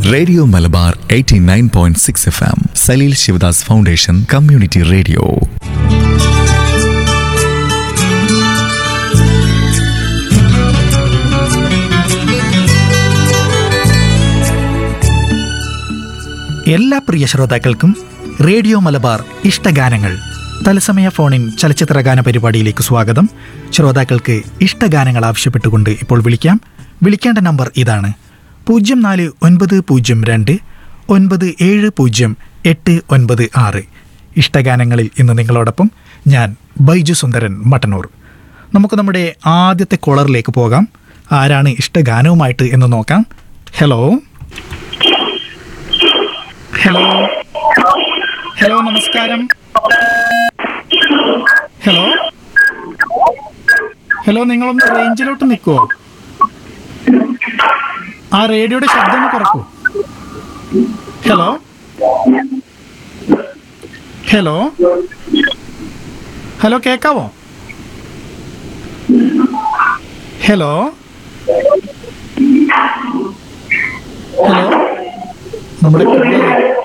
radio Malabar 89.6 point six F M Saleel Sivadas foundation community radio എല്ലാ പ്രിയ ശ്രോതാക്കൾക്കും റേഡിയോ മലബാർ ഇഷ്ടഗാനങ്ങൾ തത്സമയ ഫോണിൻ ചലച്ചിത്ര ഗാന പരിപാടിയിലേക്ക് സ്വാഗതം ശ്രോതാക്കൾക്ക് ഇഷ്ടഗാനങ്ങൾ ആവശ്യപ്പെട്ടുകൊണ്ട് ഇപ്പോൾ വിളിക്കാം വിളിക്കേണ്ട നമ്പർ ഇതാണ് പൂജ്യം നാല് ഒൻപത് പൂജ്യം രണ്ട് ഒൻപത് ഏഴ് പൂജ്യം എട്ട് ഒൻപത് ആറ് ഇഷ്ടഗാനങ്ങളിൽ ഇന്ന് നിങ്ങളോടൊപ്പം ഞാൻ ബൈജു സുന്ദരൻ മട്ടന്നൂർ നമുക്ക് നമ്മുടെ ആദ്യത്തെ കോളറിലേക്ക് പോകാം ആരാണ് ഇഷ്ടഗാനവുമായിട്ട് എന്ന് നോക്കാം ഹലോ ഹലോ ഹലോ നമസ്കാരം ഹലോ ഹലോ നിങ്ങളൊന്ന് റേഞ്ചിലോട്ട് നിൽക്കുമോ ആ റേഡിയോയുടെ ശബ്ദം ഒന്ന് കുറക്കൂ ഹലോ ഹലോ ഹലോ കേക്കാവോ ഹലോ ഹലോ നമ്മുടെ ഹലോ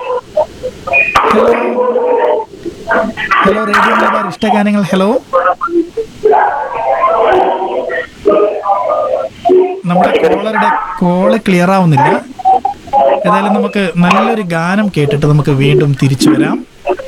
ഹലോ റേഡിയോ മലബാർ ഇഷ്ടഗാനങ്ങൾ ഹലോ നമ്മുടെ കോളറുടെ കോള് ക്ലിയർ ആവുന്നില്ല ഏതായാലും നമുക്ക് നല്ലൊരു ഗാനം കേട്ടിട്ട് നമുക്ക് വീണ്ടും തിരിച്ചു വരാം